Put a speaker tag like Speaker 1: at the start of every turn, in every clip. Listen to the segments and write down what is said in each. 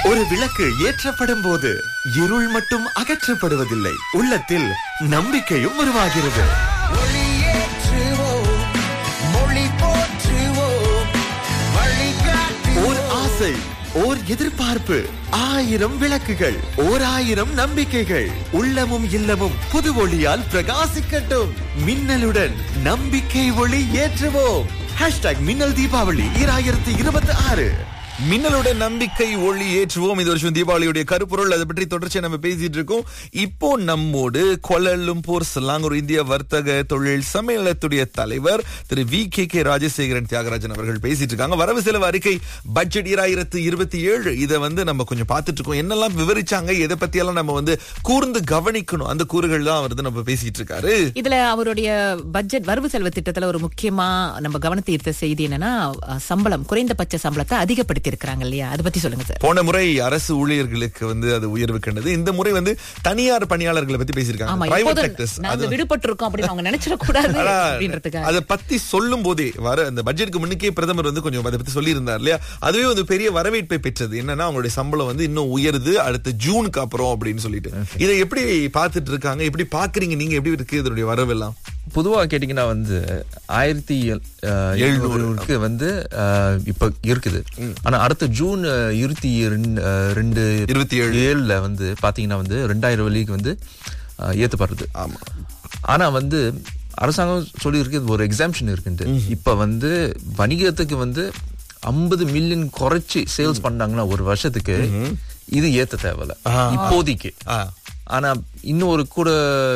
Speaker 1: ஒரு விளக்கு ஏற்றப்படும் போது இருள் மட்டும் அகற்றப்படுவதில்லை உள்ளத்தில் நம்பிக்கையும் உருவாகிறது
Speaker 2: ஒளியேற்றுவோம், மொழி போற்றுவோம், வழிகாட்டுவோம்.
Speaker 1: ஓர் ஆசை ஓர் எதிர்பார்ப்பு ஆயிரம் விளக்குகள் ஓர் ஆயிரம் நம்பிக்கைகள் உள்ளமும் இல்லமும் புது ஒளியால் பிரகாசிக்கட்டும் மின்னலுடன் நம்பிக்கை ஒளி ஏற்றுவோம் ஹேஷ்டாக் மின்னல் தீபாவளி ஈராயிரத்தி இருபத்தி ஆறு
Speaker 3: மின்னலுடன் நம்பிக்கை ஒளி ஏற்றுவோம் இது வருஷம் தீபாவளியுடைய கருப்பொருள் அதை பற்றி தொடர்ச்சியா நம்ம பேசிட்டு இருக்கோம் இப்போ நம்மோடு கொலலும்பூர் சிலாங்கூர் இந்திய வர்த்தக தொழில் சம்மேளனத்துடைய தலைவர் Thiru V K K Rajasekaran Thiyagarajan அவர்கள் பேசிட்டு இருக்காங்க வரவு செலவு அறிக்கை பட்ஜெட் இராயிரத்து இருபத்தி ஏழு இதை வந்து நம்ம கொஞ்சம் பார்த்துட்டு இருக்கோம் என்னெல்லாம் விவரிச்சாங்க எதை பத்தியெல்லாம் நம்ம வந்து கூர்ந்து கவனிக்கணும் அந்த கூறுகள் தான் வந்து நம்ம பேசிட்டு இருக்காரு
Speaker 4: இதுல அவருடைய பட்ஜெட் வரவு செலவு திட்டத்துல ஒரு முக்கியமா நம்ம கவனத்தை ஈர்த்த செய்தி என்னன்னா அஹ், சம்பளம் குறைந்தபட்ச சம்பளத்தை அதிகப்படுத்தி இருக்காங்க இல்லையா அதை பத்தி சொல்லுங்க சார்
Speaker 3: போன முறை அரசு ஊழியர்களுக்கு வந்து அது உயர்வு கண்டது இந்த முறை வந்து தனியார் பணியாளர்களை பத்தி
Speaker 4: ஆமா
Speaker 3: பேசியிருக்காங்க பிரைவேட்
Speaker 4: எப்போதும்
Speaker 3: செக்டர்ஸ்
Speaker 4: நாங்க விடுபட்டு இருக்கோம் அப்படின்னு அவங்க நினைச்சிடக்கூடாது
Speaker 3: ஆனா,
Speaker 4: அப்படின்றதுக்காக
Speaker 3: அத பத்தி சொல்லும் போதே வர அந்த பட்ஜெட்டுக்கு முன்னுக்கே பிரதமர் வந்து கொஞ்சம் அதை பத்தி சொல்லி இருந்தார் இல்லையா அதுவே வந்து பெரிய வரவேற்பை பெற்றது என்னன்னா அவங்களுடைய சம்பளம் வந்து இன்னும் உயருது அடுத்த ஜூனுக்கு அப்புறம் அப்படின்னு சொல்லிட்டு இதை எப்படி பார்த்துட்டு இருக்காங்க எப்படி பாக்குறீங்க நீங்க எப்படி இருக்கு இதனுடைய வரவு எல்லாம்
Speaker 5: பொதுவா கேட்டீங்கன்னா வந்து ஆயிரத்தி எழுநூறுக்கு வந்து அஹ், இப்ப இருக்குது ஆனா அடுத்த ஜூன் அஹ், இருபத்தி ரெண்டு, அஹ், ரெண்டு
Speaker 3: இருபத்தி ஏழு.
Speaker 5: ஏழுல வந்து பாத்தீங்கன்னா வந்து ரெண்டாயிரம் வழிக்கு வந்து அஹ், ஏத்தப்படுறது
Speaker 3: ஆமா
Speaker 5: ஆனா வந்து அரசாங்கம் சொல்லி இருக்கு ஒரு எக்ஸாம்ஷன் இருக்குன்ட்டு இப்ப வந்து வணிகத்துக்கு வந்து ஐம்பது மில்லியன் குறைச்சி சேல்ஸ் பண்ணாங்கன்னா ஒரு வருஷத்துக்கு இது ஏத்த தேவையில்ல இப்போதைக்கு
Speaker 3: ஆ.
Speaker 5: ஆனா இன்னும் ஒரு கூட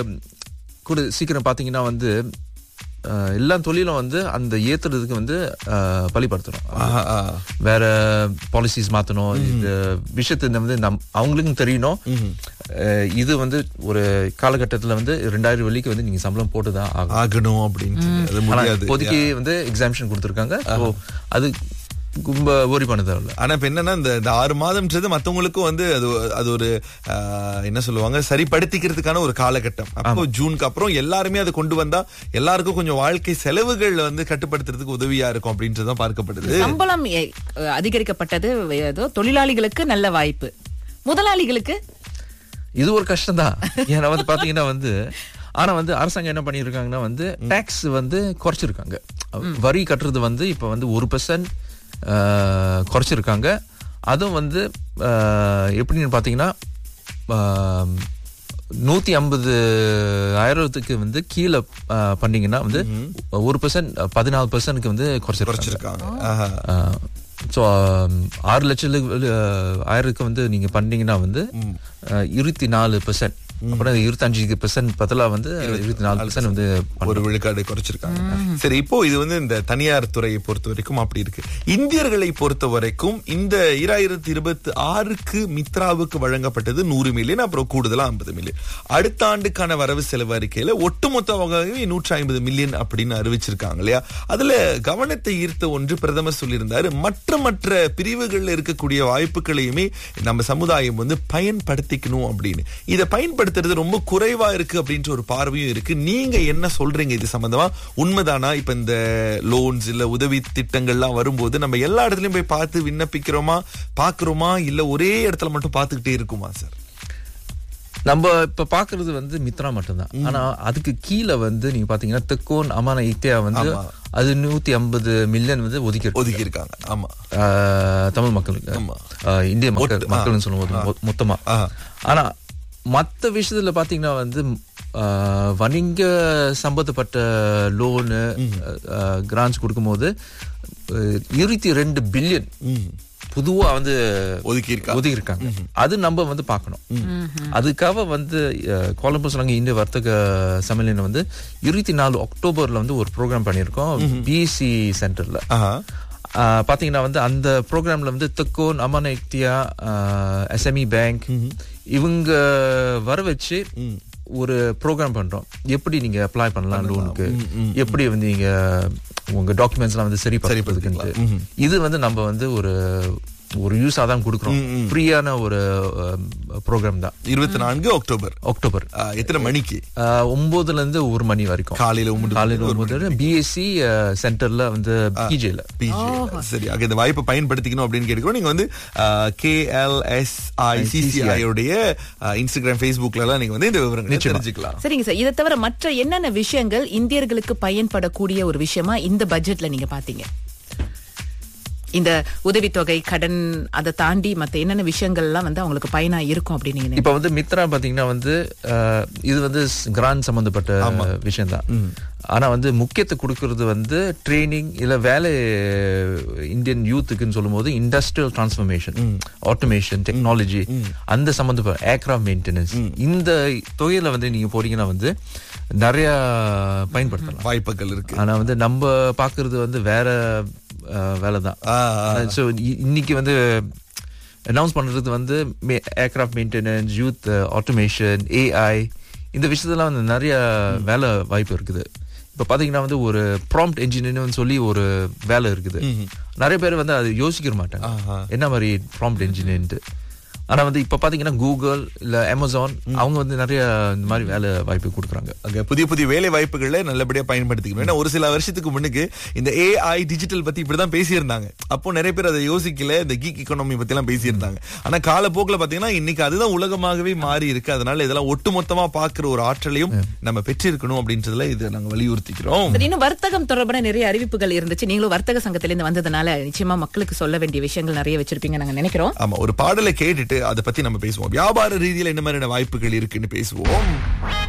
Speaker 5: கூட சீக்கிரம் பாத்தீங்கன்னா வந்து அஹ், எல்லா தொழிலும் வந்து அந்த ஏத்துறதுக்கு வந்து அஹ், பலிப்படுத்தணும்
Speaker 3: ஆஹா, ஆ.
Speaker 5: வேற பாலிசிஸ் மாத்தணும் இந்த விஷயத்தை வந்து நம் அவங்களுக்கும் தெரியணும் அஹ், இது வந்து ஒரு காலகட்டத்துல வந்து ரெண்டாயிரம் வெள்ளிக்கு வந்து நீங்க சம்பளம் போட்டுதான் ஆகும்
Speaker 3: ஆகணும் அப்படின்னு அது
Speaker 5: ஆனா
Speaker 3: முடியாது
Speaker 5: இப்போதைக்கு வந்து எக்ஸாம்ஷன் கொடுத்துருக்காங்க So, அது ரொம்ப ஓரி பண்ண தேவையில்ல
Speaker 3: ஆனா இப்ப என்னன்னா இந்த இந்த ஆறு மாதம்ன்றது மத்தவங்களுக்கும் வந்து அது அது ஒரு ஆஹ், என்ன சொல்லுவாங்க சரிப்படுத்திக்கிறதுக்கான ஒரு காலகட்டம் அப்போ ஜூனுக்கு அப்புறம் எல்லாருமே அதை கொண்டு வந்தா எல்லாருக்கும் கொஞ்சம் வாழ்க்கை செலவுகள் வந்து கட்டுப்படுத்துறதுக்கு உதவியா இருக்கும் அப்படின்றதுதான் பார்க்கப்படுது
Speaker 4: சம்பளம் எ- அஹ், அதிகரிக்கப்பட்டது ஏதோ தொழிலாளிகளுக்கு நல்ல வாய்ப்பு முதலாளிகளுக்கு
Speaker 5: இது ஒரு கஷ்டம் தான் ஏன்னா வந்து பாத்தீங்கன்னா வந்து ஆனா வந்து அரசாங்கம் என்ன பண்ணிருக்காங்கன்னா வந்து டாக்ஸ் வந்து குறைச்சிருக்காங்க வரி கட்டுறது வந்து இப்ப வந்து ஒரு பெர்சன்ட் குறைச்சிருக்காங்க அதுவும் வந்து அஹ், எப்படின்னு பாத்தீங்கன்னா அஹ், நூத்தி ஐம்பது ஆயிரத்துக்கு வந்து கீழே அஹ், பண்ணீங்கன்னா வந்து ஒரு பெர்சன்ட் பதினாலு பெர்சன்ட்க்கு வந்து குறைச்சிருக்காங்க
Speaker 3: குறைச்சிருக்காங்க ஆஹா.
Speaker 5: ஸோ ஆறு லட்சத்துக்கு ஆயிரத்துக்கு வந்து நீங்க பண்ணீங்கன்னா வந்து அஹ், இருபத்தி நாலு பெர்சன்ட் அப்புறம் இருபத்தஞ்சு பெர்சன்ட் பதிலா வந்து இருபத்தி நாலு பெர்சன்ட் வந்து
Speaker 3: ஒரு விழுக்காடு குறைச்சிருக்காங்க சரி இப்போ இது வந்து இந்த தனியார் துறையை பொறுத்த வரைக்கும் அப்படி இருக்கு இந்தியர்களை பொறுத்த வரைக்கும் இந்த இராயிரத்தி இருபத்தி ஆறுக்கு மித்ராவுக்கு வழங்கப்பட்டது நூறு மில்லியன் அப்புறம் கூடுதலா ஐம்பது மில்லியன் அடுத்த ஆண்டுக்கான வரவு செலவு அறிக்கையில ஒட்டுமொத்தமாகவே நூற்றி ஐம்பது மில்லியன் அப்படின்னு அறிவிச்சிருக்காங்க இல்லையா அதுல கவனத்தை ஈர்த்த ஒன்று பிரதமர் சொல்லியிருந்தாரு மற்ற மற்ற பிரிவுகள்ல இருக்கக்கூடிய வாய்ப்புகளையுமே நம்ம சமுதாயம் வந்து பயன்படுத்திக்கணும் அப்படின்னு இதை பயன்படுத்துறது ரொம்ப குறைவா இருக்கு அப்படின்ற ஒரு பார்வையும் இருக்கு நீங்க என்ன சொல்றீங்க இது சம்பந்தமா உண்மைதானா இப்ப இந்த லோன்ஸ் இல்ல உதவி திட்டங்கள்லாம் வரும்போது நம்ம எல்லா இடத்துலயும் போய் பார்த்து விண்ணப்பிக்கிறோமா பாக்குறோமா இல்ல ஒரே இடத்துல மட்டும் பார்த்துக்கிட்டே இருக்குமா சார்
Speaker 5: நம்ம இப்ப பாக்குறது வந்து மித்ரா மட்டும்தான் ஆனா அதுக்கு கீழே வந்து நீங்க பாத்தீங்கன்னா தெக்கோன் அமான இத்தியா வந்து
Speaker 3: ஆமா.
Speaker 5: அது நூத்தி ஐம்பது மில்லியன் வந்து ஒதுக்கி இருக்கு.
Speaker 3: ஒதுக்கி இருக்காங்க ஆமா
Speaker 5: ஆஹ், தமிழ் மக்களுக்கு
Speaker 3: ஆமா.
Speaker 5: ஆஹ், இந்திய மக்கள்
Speaker 3: ஒட்டு- ஆ.
Speaker 5: மக்கள்னு சொல்லும்போது மொ- மொத்தமா
Speaker 3: ஆ.
Speaker 5: ஆனா மத்த விஷயத்துல பாத்தீங்கன்னா வந்து ஆஹ், வணிக சம்பந்தப்பட்ட லோனு கிராண்ட்ஸ் கொடுக்கும்போது அஹ், இருபத்தி ரெண்டு பில்லியன் பொதுவா வந்து
Speaker 3: ஒதுக்கி இருக்காங்க.
Speaker 5: ஒதுக்கி இருக்காங்க அது நம்ம வந்து பார்க்கணும் அதுக்காக வந்து அஹ், கோலம்பஸ் நாங்க இந்திய வர்த்தக சம்மேளனம் வந்து இருபத்தி நாலு அக்டோபர்ல வந்து ஒரு ப்ரோக்ராம் பண்ணியிருக்கோம் பிஎஸ்சி சென்டர்ல
Speaker 3: ஆஹா.
Speaker 5: ஆஹ் பாத்தீங்கன்னா வந்து அந்த ப்ரோக்ராம்ல வந்து தெக்கோன் அமன இக்தியா எஸ்எம்இ பேங்க் இவங்க வர வச்சு ஒரு ப்ரோக்ராம் பண்றோம் எப்படி நீங்க அப்ளை பண்ணலாம் லோனுக்கு எப்படி வந்து நீங்க உங்க டாக்குமெண்ட்ஸ்லாம் வந்து சரி பண்ணுறதுக்குன்ட்டு இது வந்து நம்ம வந்து ஒரு ஒரு யூஸா தான் கொடுக்குறோம் ஃப்ரீயான ஒரு ப்ரோக்ராம் தான்
Speaker 3: இருபத்தி நான்கு அக்டோபர்
Speaker 5: அக்டோபர்
Speaker 3: ஆ, எத்தனை மணிக்கு
Speaker 5: ஆஹ் ஒன்பதுல இருந்து ஒரு மணி வரைக்கும்
Speaker 3: காலையில ஒன்பது
Speaker 5: காலையில ஒன்பது பிஎஸ்சி சென்டர்ல வந்து பிஜேல
Speaker 3: PG. சரி ஆக இந்த வாய்ப்பை பயன்படுத்திக்கணும் அப்படின்னு கேட்கிறோம் நீங்க வந்து கே எல் எஸ் ஐ உடைய இன்ஸ்டாகிராம் ஃபேஸ்புக்ல எல்லாம் நீங்க வந்து இந்த விவரங்களை தெரிஞ்சுக்கலாம்
Speaker 4: சரிங்க சார் இதை தவிர மற்ற என்னென்ன விஷயங்கள் இந்தியர்களுக்கு பயன்படக்கூடிய ஒரு விஷயமா இந்த பட்ஜெட்ல நீங்க பாத்தீங்க இந்த உதவித்தொகை கடன் அதை தாண்டி மத்த என்னென்ன விஷயங்கள்லாம் வந்து அவங்களுக்கு பயனா இருக்கும் அப்படின்னு நீங்க நினைக்கிறீங்க?
Speaker 5: இப்ப வந்து மித்ரா பாத்தீங்கன்னா வந்து ஆஹ் இது வந்து கிராண்ட் சம்பந்தப்பட்ட விஷயம் தான் ஆனா வந்து முக்கியத்தை கொடுக்கறது வந்து ட்ரைனிங் இல்ல வேலை இந்தியன் யூத்துக்குன்னு சொல்லும்போது இண்டஸ்ட்ரியல் டிரான்ஸ்ஃபர்மேஷன் ஆட்டோமேஷன் டெக்னாலஜி அந்த சம்பந்தப்பட்ட ஏர்கிராஃப்ட் மெயின்டெனன்ஸ் இந்த தொகையில வந்து நீங்க போறீங்கன்னா வந்து நிறைய பயன்படுத்தலாம்
Speaker 3: வாய்ப்புகள் இருக்கு
Speaker 5: ஆனா வந்து நம்ம பாக்குறது வந்து வேற வேலை தான்
Speaker 3: ஆ, ஆ.
Speaker 5: ஸோ இன்னைக்கு வந்து அனௌன்ஸ் பண்றது வந்து aircraft maintenance youth automation AI இந்த விஷயத்தெல்லாம் வந்து நிறைய வேலை வாய்ப்பு இருக்குது இப்ப பாத்தீங்கன்னா வந்து ஒரு ப்ராம்ப்ட் என்ஜினியர்னு சொல்லி ஒரு வேலை இருக்குது நிறைய பேர் வந்து அது யோசிக்க மாட்டாங்க என்ன மாதிரி ப்ராம்ப்ட் என்ஜினியர்ன்ட்டு ஆனா வந்து இப்ப பாத்தீங்கன்னா கூகுள் இல்ல அமேசான் அவங்க வந்து நிறைய இந்த மாதிரி வேலை வாய்ப்பு கொடுக்குறாங்க
Speaker 3: அங்க புதிய புதிய வேலை வாய்ப்புகளை நல்லபடியா பயன்படுத்திக்கணும் ஏன்னா ஒரு சில வருஷத்துக்கு முன்னுக்கு இந்த ஏஐ டிஜிட்டல் பத்தி இப்படிதான் பேசியிருந்தாங்க அப்போ நிறைய பேர் அதை யோசிக்கல இந்த கீக் எக்கானமி பத்தி எல்லாம் பேசியிருந்தாங்க ஆனா காலப்போக்குல பாத்தீங்கன்னா இன்னைக்கு அதுதான் உலகமாகவே மாறி இருக்கு அதனால இதெல்லாம் ஒட்டுமொத்தமா பாக்குற ஒரு ஆற்றலையும் நம்ம பெற்றிருக்கணும் அப்படின்றதுல இது நாங்க வலியுறுத்திக்கிறோம்
Speaker 4: சரி, இன்னும் வர்த்தகம் தொடர்பான நிறைய அறிவிப்புகள் இருந்துச்சு நீங்களும் வர்த்தக சங்கத்திலிருந்து வந்ததுனால நிச்சயமா மக்களுக்கு சொல்ல வேண்டிய விஷயங்கள் நிறைய வச்சிருப்பீங்க நாங்க நினைக்கிறோம்
Speaker 3: ஆமா ஒரு பாடலை கேட்டுட்டு அதை பத்தி நம்ம பேசுவோம் வியாபார ரீதியில என்ன மாதிரியான வாய்ப்புகள் இருக்குன்னு பேசுவோம்